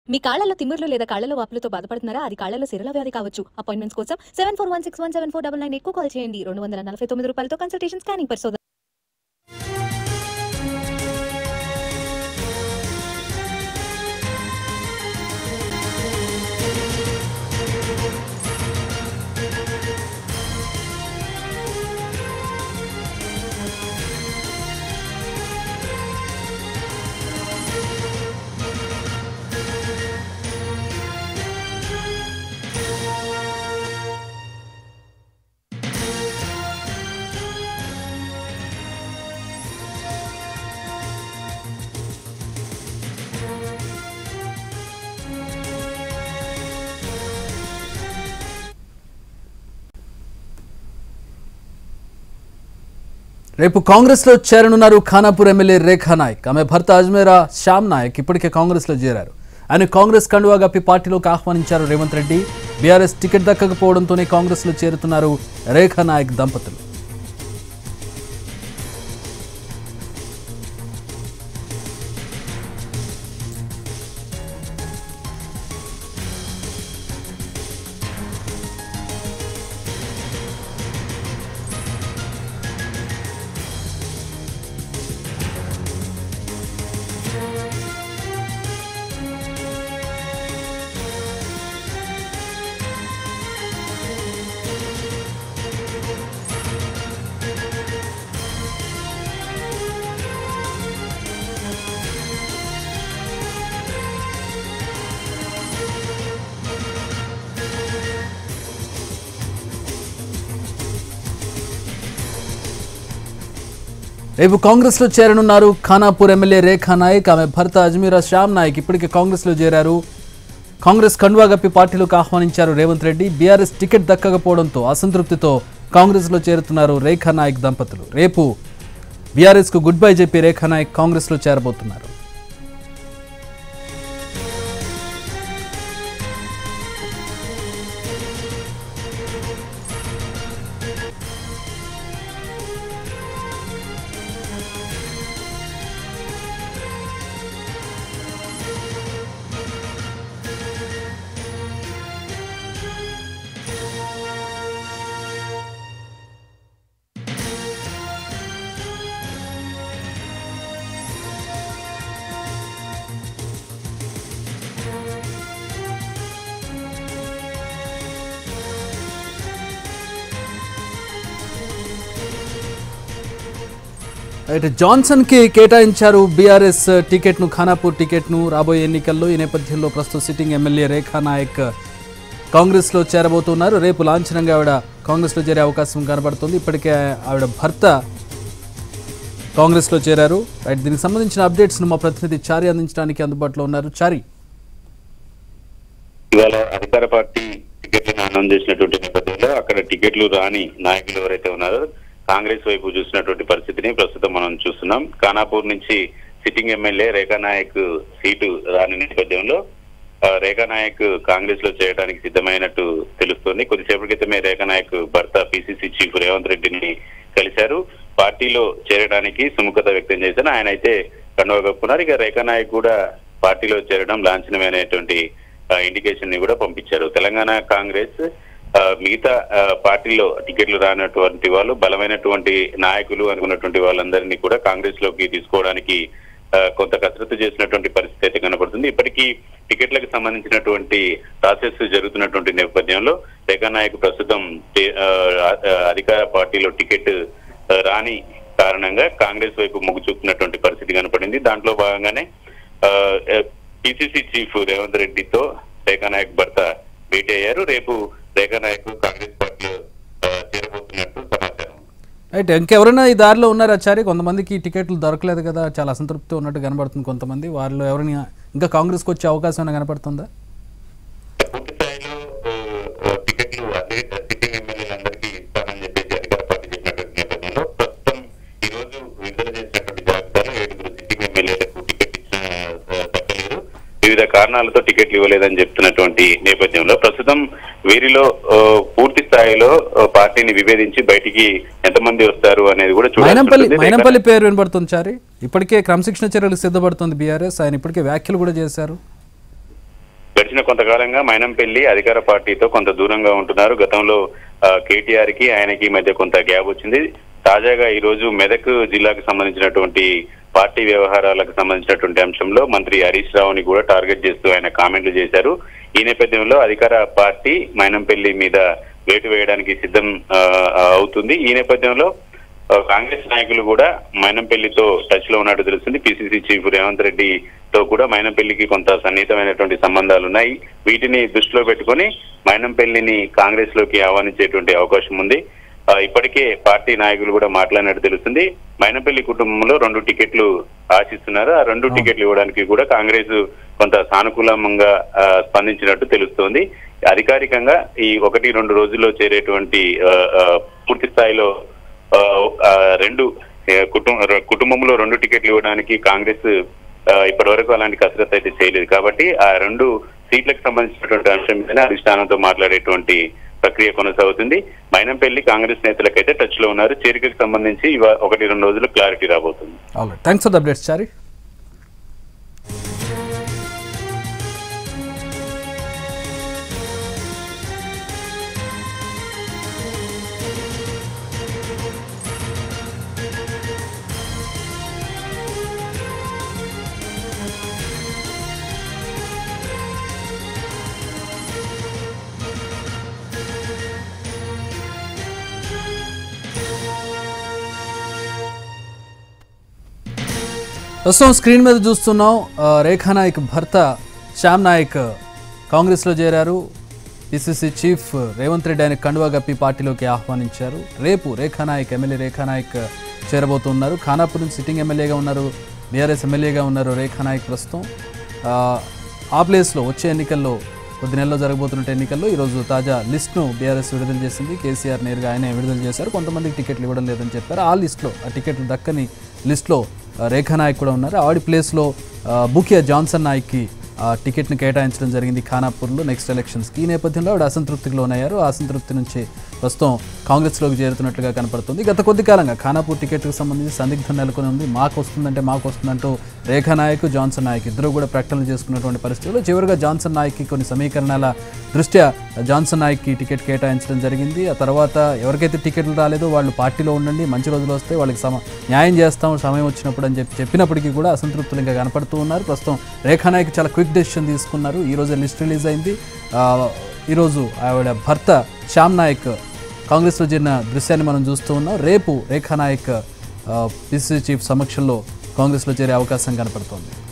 మీ కాళ్లలో తిమ్మిర్లు లేదా కాళ్లలో వాపులతో బాధపడుతున్నారా అది కాళ్లలో సిరల వ్యాధి కావచ్చు అపాయింట్మెంట్స్ కోసం seven four one six one seven four double nine eight call చేయండి రెండు వందల నలభై తొమ్మిది రూపాయలతో కన్సల్టేషన్ స్కానింగ్ పరిశోధన రేపు కాంగ్రెస్ లో చేరనున్నారు ఖానాపూర్ ఎమ్మెల్యే రేఖా నాయక్ ఆమె భర్త అజ్మేరా శ్యామ్ నాయక్ ఇప్పటికే కాంగ్రెస్ లో చేరారు ఆయన కాంగ్రెస్ కండువా గప్పి పార్టీలోకి ఆహ్వానించారు రేవంత్ రెడ్డి బీఆర్ఎస్ టికెట్ దక్కకపోవడంతోనే కాంగ్రెస్ లో చేరుతున్నారు రేఖా నాయక్ దంపతులు రేపు కాంగ్రెస్ లో చేరనున్నారు ఖానాపూర్ ఎమ్మెల్యే రేఖా నాయక్ ఆమె భర్త అజ్మీరా శ్యామ్ నాయక్ ఇప్పటికే కాంగ్రెస్ లో చేరారు కాంగ్రెస్ కండువా గప్పి పార్టీలోకి ఆహ్వానించారు రేవంత్ రెడ్డి బీఆర్ఎస్ టికెట్ దక్కకపోవడంతో అసంతృప్తితో కాంగ్రెస్ లో చేరుతున్నారు రేఖా నాయక్ దంపతులు రేపు బీఆర్ఎస్ కు గుడ్ బై చెప్పి రేఖా నాయక్ కాంగ్రెస్ లో చేరబోతున్నారు అయితే జాన్సన్ కి కేటాయించారు బీఆర్ఎస్ టికెట్ ను ఖానాపూర్ టికెట్ ను రాబోయే ఎన్నికల్లో ఈ నేపథ్యంలో ప్రస్తుత సిట్టింగ్ ఎమ్మెల్యే రేఖా నాయక్ కాంగ్రెస్ లో చేరబోతున్నారు రేపు లాంఛనంగా ఆవిడ కాంగ్రెస్ లో చేరే అవకాశం కనబడుతుంది ఇప్పటికే ఆవిడ భర్త కాంగ్రెస్ లో చేరారు రైట్ దీనికి సంబంధించిన అప్డేట్స్ ను మా ప్రతినిధి చారి అందించడానికి అందుబాటులో ఉన్నారు చారి ఇవాళ అధికార పార్టీ టికెట్లను అనౌన్స్ చేసినటువంటి నేపథ్యంలో అక్కడ టికెట్లు రాని నాయకులు ఎవరైతే ఉన్నారో కాంగ్రెస్ వైపు చూసినటువంటి పరిస్థితిని ప్రస్తుతం మనం చూస్తున్నాం ఖానాపూర్ నుంచి sitting MLA Rekha Nayak seat రాని నేపథ్యంలో ఆ, రేఖా నాయక్ కాంగ్రెస్ లో చేయడానికి సిద్ధమైనట్టు తెలుస్తోంది కొద్దిసేపటి క్రితమే రేఖా నాయక్ భర్త పిసిసి చీఫ్ రేవంత్ రెడ్డిని కలిశారు పార్టీలో చేరడానికి సుముఖత వ్యక్తం చేశారు ఆయన అయితే కండువా కప్పుకున్నారు ఇక రేఖా నాయక్ కూడా పార్టీలో చేరడం లాంఛనమైనటువంటి ఇండికేషన్ ని కూడా పంపించారు తెలంగాణ కాంగ్రెస్ ఆ, మిగతా ఆ, పార్టీలో టికెట్లు రానటువంటి వాళ్ళు బలమైనటువంటి నాయకులు అనుకున్నటువంటి వాళ్ళందరినీ కూడా కాంగ్రెస్ లోకి తీసుకోవడానికి ఆ, కొంత కసరత్తు చేసినటువంటి పరిస్థితి అయితే కనబడుతుంది ఇప్పటికీ టికెట్లకు సంబంధించినటువంటి ప్రాసెస్ జరుగుతున్నటువంటి నేపథ్యంలో రేఖా నాయక్ ప్రస్తుతం టే- ఆ, ఆ, అధికార పార్టీలో టికెట్ ఆ, రాని కారణంగా కాంగ్రెస్ వైపు మొగ్గు చూపుతున్నటువంటి పరిస్థితి కనపడింది దాంట్లో భాగంగానే పిసిసి చీఫ్ రేవంత్ రెడ్డితో రేఖా నాయక్ భర్త భేటీ అయ్యారు రేపు రేఖా నాయక్ కాంగ్రెస్ పార్టీలో ఆ, చేరబోతున్నట్టు సమాచారం రైట్ ఇంకెవరైనా ఈ దారిలో ఉన్నారా చారి కొంతమందికి టికెట్లు దొరకలేదు కదా చాలా అసంతృప్తి ఉన్నట్టు కనబడుతుంది కొంతమంది వాళ్ళు ఎవరైనా ఇంకా కాంగ్రెస్కి వచ్చే అవకాశం ఏమైనా కనపడుతుందా పూర్తి స్థాయిలో ఆ, ఆ, టికెట్లు అదే సిట్టింగ్ ఎమ్మెల్యేలందరికీ ఇస్తానని చెప్పేసి అధికార పార్టీ చెప్పినటువంటి నేపథ్యంలో ప్రస్తుతం ఈ రోజు విడుదల చేసినటువంటి జాబితాలో ఏడుగురు సిట్టింగ్ ఎమ్మెల్యేలకు టికెట్ ఇచ్చిన ఆ, దక్కలేదు వివిధ కారణాలతో టికెట్లు ఇవ్వలేదని చెప్తున్నటువంటి నేపథ్యంలో ప్రస్తుతం వీరిలో ఆ, పూర్తి స్థాయిలో ఆ, పార్టీని విభేదించి బయటికి ఎంతమంది వస్తారు అనేది కూడా మైనంపల్లి చూడాలి మైనంపల్లి పేరు వినబడుతుంది చారి ఇప్పటికే క్రమశిక్షణ చర్యలు సిద్ధపడుతుంది బీఆర్ఎస్ ఆయన ఇప్పటికే వ్యాఖ్యలు కూడా చేశారు గడిచిన కొంతకాలంగా మైనంపల్లి అధికార పార్టీతో కొంత దూరంగా ఉంటున్నారు గతంలో కేటీఆర్ కి ఆయనకి మధ్య కొంత గ్యాప్ వచ్చింది తాజాగా ఈ రోజు మెదక్ జిల్లాకు సంబంధించినటువంటి పార్టీ వ్యవహారాలకు సంబంధించినటువంటి అంశంలో మంత్రి హరీష్ రావుని కూడా టార్గెట్ చేస్తూ ఆయన కామెంట్లు చేశారు ఈ నేపథ్యంలో అధికార పార్టీ మైనంపల్లి మీద వేటు వేయడానికి సిద్ధం ఆ, అవుతుంది ఈ నేపథ్యంలో ఆ, కాంగ్రెస్ నాయకులు కూడా మైనంపల్లితో టచ్ లో ఉన్నట్టు తెలుస్తుంది పిసిసి చీఫ్ రేవంత్ రెడ్డితో కూడా మైనంపల్లికి కొంత సన్నిహితమైనటువంటి సంబంధాలు ఉన్నాయి వీటిని దృష్టిలో పెట్టుకొని మైనంపల్లిని కాంగ్రెస్ లోకి ఆహ్వానించేటువంటి అవకాశం ఉంది ఆ, ఇప్పటికే పార్టీ నాయకులు కూడా మాట్లాడినట్టు తెలుస్తుంది మైనంపల్లి కుటుంబంలో రెండు టికెట్లు ఆశిస్తున్నారు ఆ రెండు టికెట్లు ఇవ్వడానికి కూడా కాంగ్రెస్ కొంత సానుకూలంగా ఆ, స్పందించినట్టు తెలుస్తోంది అధికారికంగా ఈ ఒకటి రెండు రోజుల్లో చేరేటువంటి ఆ, ఆ, పూర్తి స్థాయిలో ఆ, ఆ, రెండు ఏ, కుటుంబ కుటుంబంలో రెండు టికెట్లు ఇవ్వడానికి కాంగ్రెస్ ఆ, ఇప్పటి వరకు అలాంటి కసరత్తు అయితే చేయలేదు కాబట్టి ఆ రెండు సీట్లకు సంబంధించినటువంటి అంశం మీద అధిష్టానంతో మాట్లాడేటువంటి ప్రక్రియ కొనసాగుతుంది మైనంపల్లి కాంగ్రెస్ నేతలకైతే టచ్ లో ఉన్నారు చేరికకు సంబంధించి ఇవా- ఒకటి రెండు రోజులు క్లారిటీ రాబోతుంది all right thanks for the updates Chari ప్రస్తుతం స్క్రీన్ మీద చూస్తున్నాం ఆ, రేఖా నాయక్ భర్త శ్యామ్ నాయక్ కాంగ్రెస్లో చేరారు పిసిసి చీఫ్ రేవంత్ రెడ్డి ఆయన కండువా గప్పి పార్టీలోకి ఆహ్వానించారు రేపు రేఖా నాయక్ ఎమ్మెల్యే రేఖా నాయక్ చేరబోతున్నారు ఖానాపూర్ నుంచి సిట్టింగ్ ఎమ్మెల్యేగా ఉన్నారు బీఆర్ఎస్ ఎమ్మెల్యేగా ఉన్నారు రేఖా నాయక్ ప్రస్తుతం ఆ, ఆ ప్లేస్లో వచ్చే ఎన్నికల్లో కొద్ది నెలలో జరగబోతున్న ఎన్నికల్లో ఈరోజు తాజా లిస్ట్ను బీఆర్ఎస్ విడుదల చేసింది కేసీఆర్ నేరుగా ఆయనే విడుదల చేశారు కొంతమందికి టికెట్లు ఇవ్వడం లేదని చెప్పారు ఆ లిస్ట్లో ఆ టికెట్లు దక్కని లిస్ట్లో ఆ, రేఖా నాయక్ కూడా ఉన్నారు ఆవిడ ప్లేస్లో ఆ, బుకియా జాన్సన్ నాయక్కి ఆ టికెట్ని కేటాయించడం జరిగింది ఖానాపూర్లో నెక్స్ట్ ఎలక్షన్స్కి ఈ నేపథ్యంలో ఆవిడ అసంతృప్తికి లోనయ్యారు ఆ అసంతృప్తి నుంచి ప్రస్తుతం కాంగ్రెస్లోకి చేరుతున్నట్లుగా కనపడుతుంది గత కొద్ది కాలంగా ఖానాపూర్ టికెట్కి సంబంధించి సందిగ్ధం నెలకొని ఉంది మాకు వస్తుందంటే మాకు వస్తుందంటూ రేఖా నాయక్ జాన్సన్ నాయక్ ఇద్దరు కూడా ప్రకటనలు చేసుకున్నటువంటి పరిస్థితుల్లో చివరిగా జాన్సన్ నాయక్కి కొన్ని సమీకరణాల దృష్ట్యా జాన్సన్ నాయక్కి టికెట్ కేటాయించడం జరిగింది ఆ తర్వాత ఎవరికైతే టికెట్లు రాలేదో వాళ్ళు పార్టీలో ఉండండి మంచి రోజులు వస్తే వాళ్ళకి సమ న్యాయం చేస్తాం సమయం వచ్చినప్పుడు అని చెప్పి చెప్పినప్పటికీ కూడా అసంతృప్తులు ఇంకా కనపడుతూ ఉన్నారు ప్రస్తుతం రేఖా నాయక్ చాలా క్విక్ డెసిషన్ తీసుకున్నారు ఈ రోజు లిస్ట్ రిలీజ్ అయింది ఆ, ఈరోజు ఆవిడ భర్త శ్యామ్ నాయక్ కాంగ్రెస్లో చేరిన దృశ్యాన్ని మనం చూస్తూ ఉన్నాం రేపు రేఖా నాయక్ పిసిసి చీఫ్ సమక్షంలో కాంగ్రెస్లో చేరే అవకాశం కనపడుతోంది